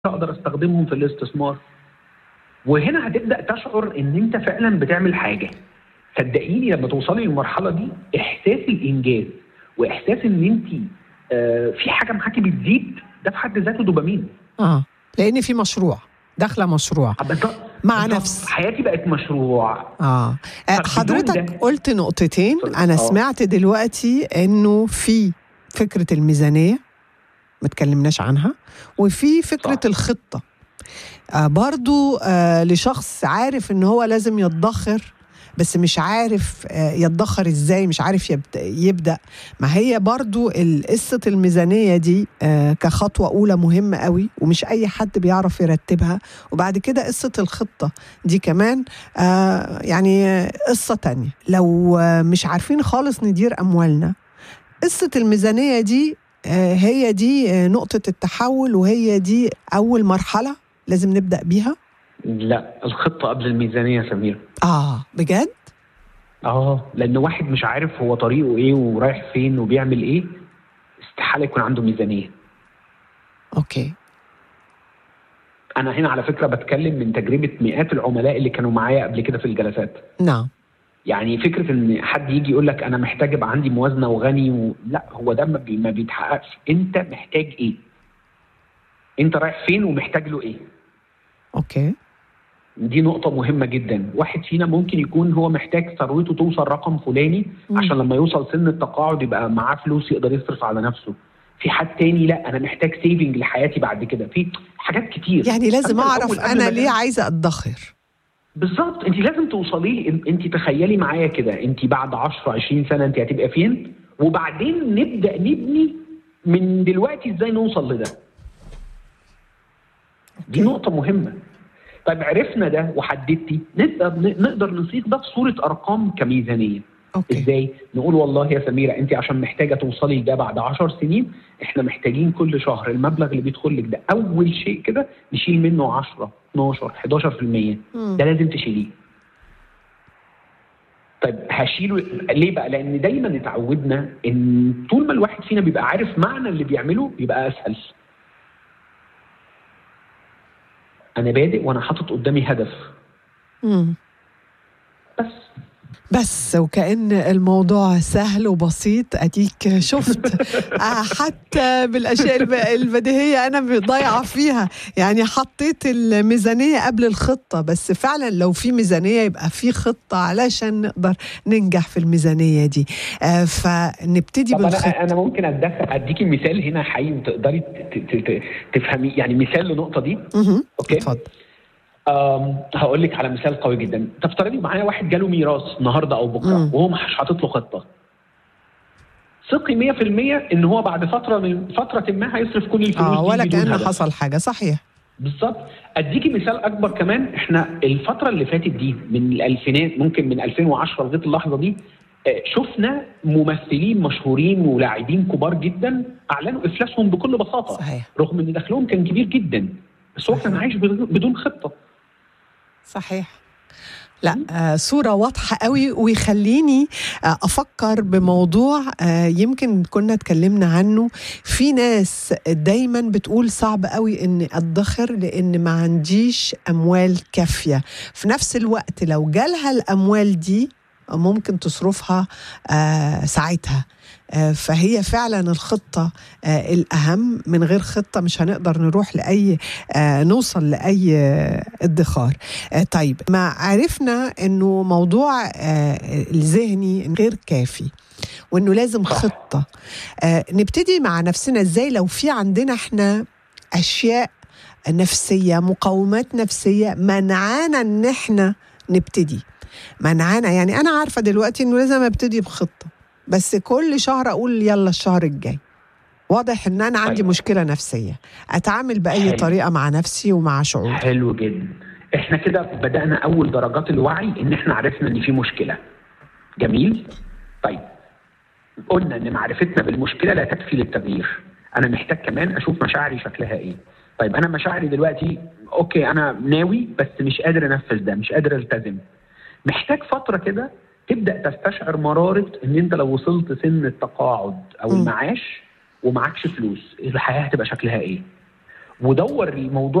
اقدر استخدمهم في الاستثمار وهنا هتبدا تشعر ان انت فعلا بتعمل حاجه صدقيني لما توصلي للمرحله دي احساس الانجاز واحساس ان انت آه في حاجه معاكي بتزيد ده في حد ذاته دوبامين اه لان في مشروع داخله مشروع مع نفس حياتي بقت مشروع اه حضرتك قلت نقطتين انا آه. سمعت دلوقتي انه في فكره الميزانيه ما اتكلمناش عنها وفي فكره صح. الخطه آه برضو آه لشخص عارف ان هو لازم يدخر بس مش عارف آه يدخر ازاي مش عارف يبدأ, يبدأ ما هي برضو ال- قصة الميزانية دي آه كخطوة أولى مهمة قوي ومش أي حد بيعرف يرتبها وبعد كده قصة الخطة دي كمان آه يعني آه، قصة تانية لو آه مش عارفين خالص ندير أموالنا قصة الميزانية دي آه هي دي آه نقطة التحول وهي دي أول مرحلة لازم نبدأ بيها لا الخطه قبل الميزانيه يا سمير آه بجد؟ اه لان واحد مش عارف هو طريقه ايه ورايح فين وبيعمل ايه استحاله يكون عنده ميزانيه أوكي انا هنا على فكره بتكلم من تجربه مئات العملاء اللي كانوا معايا قبل كده في الجلسات نعم يعني فكره ان حد يجي يقول لك انا محتاج يبقى عندي موازنه وغني و... لا هو ده ما, بي... ما بيتحققش انت محتاج ايه انت رايح فين ومحتاج له ايه أوكي دي نقطة مهمة جدا، واحد فينا ممكن يكون هو محتاج ثروته توصل رقم فلاني مم. عشان لما يوصل سن التقاعد يبقى معاه فلوس يقدر يصرف على نفسه. في حد تاني لا انا محتاج سيفنج لحياتي بعد كده، في حاجات كتير. يعني لازم أنت أعرف الأول قبل أنا ما ليه تعمل- عايزة أدخر بالظبط انت لازم توصلي لي انت تخيلي معايا كده انت بعد 10 20 سنة انت هتبقى فين؟ وبعدين نبدأ نبني من دلوقتي ازاي نوصل لده. دي أوكي. نقطة مهمة. طيب عرفنا ده وحددتي نقدر نقدر نصيغ ده في صورة أرقام كميزانية. أوكي ازاي؟ نقول والله يا سميرة انت عشان محتاجة توصلي لده بعد 10 سنين احنا محتاجين كل شهر المبلغ اللي بيدخل لك ده أول شيء كده نشيل منه 10 12 11% مم. ده لازم تشيليه. طيب هشيله ليه بقى؟ لأن دايما اتعودنا إن طول ما الواحد فينا بيبقى عارف معنى اللي بيعمله بيبقى أسهل. أنا بادئ وأنا حاطط قدامي هدف مم. بس بس وكأن الموضوع سهل وبسيط أديك شفت آه، حتى بالأشياء الب- البديهية أنا ضايعة فيها يعني حطيت الميزانية قبل الخطة بس فعلا لو في ميزانية يبقى في خطة علشان نقدر ننجح في الميزانية دي آه، فنبتدي طب انا بالخطة انا ممكن ادخل اديكي مثال هنا حي وتقدري ت- ت- ت- تفهمي يعني مثال للنقطه دي مهم. اوكي اتفضل أم هقول لك على مثال قوي جدا تفترضي معايا واحد جاله ميراث النهارده او بكره مم. وهو مش حاطط له خطه ثقي 100% ان هو بعد فتره من فتره ما هيصرف كل الفلوس اه دي ولا بدون كأن هدف. حصل حاجة صحيح بالظبط اديكي مثال اكبر كمان احنا الفتره اللي فاتت دي من الالفينات ممكن من 2010 لغايه اللحظه دي آه، شفنا ممثلين مشهورين ولاعبين كبار جدا اعلنوا افلاسهم بكل بساطه صحيح رغم ان دخلهم كان كبير جدا بس هو كان صحيح. عايش بدون بدون خطه صحيح لا آه صورة واضحة قوي ويخليني آه أفكر بموضوع آه يمكن كنا اتكلمنا عنه في ناس دايما بتقول صعب قوي إني أدخر لأن ما عنديش أموال كافية في نفس الوقت لو جالها الأموال دي ممكن تصرفها آه ساعتها آه فهي فعلا الخطة آه الأهم من غير خطة مش هنقدر نروح لأي آه نوصل لأي آه ادخار آه طيب ما عرفنا انه موضوع آه الذهني غير كافي وانه لازم صح. خطه آه نبتدي مع نفسنا ازاي لو في عندنا احنا اشياء نفسيه مقاومات نفسيه منعانا ان احنا نبتدي منعانا يعني انا عارفه دلوقتي انه لازم ابتدي بخطه بس كل شهر اقول يلا الشهر الجاي واضح ان انا عندي طيب. مشكله نفسيه اتعامل باي حلو. طريقه مع نفسي ومع شعوري حلو جدا احنا كده بدانا اول درجات الوعي ان احنا عرفنا ان في مشكله جميل طيب قلنا ان معرفتنا بالمشكله لا تكفي للتغيير انا محتاج كمان اشوف مشاعري شكلها ايه طيب انا مشاعري دلوقتي اوكي انا ناوي بس مش قادر انفذ ده مش قادر التزم محتاج فتره كده تبدا تستشعر مراره ان انت لو وصلت سن التقاعد او م. المعاش ومعكش فلوس الحياه هتبقى شكلها ايه ودور الموضوع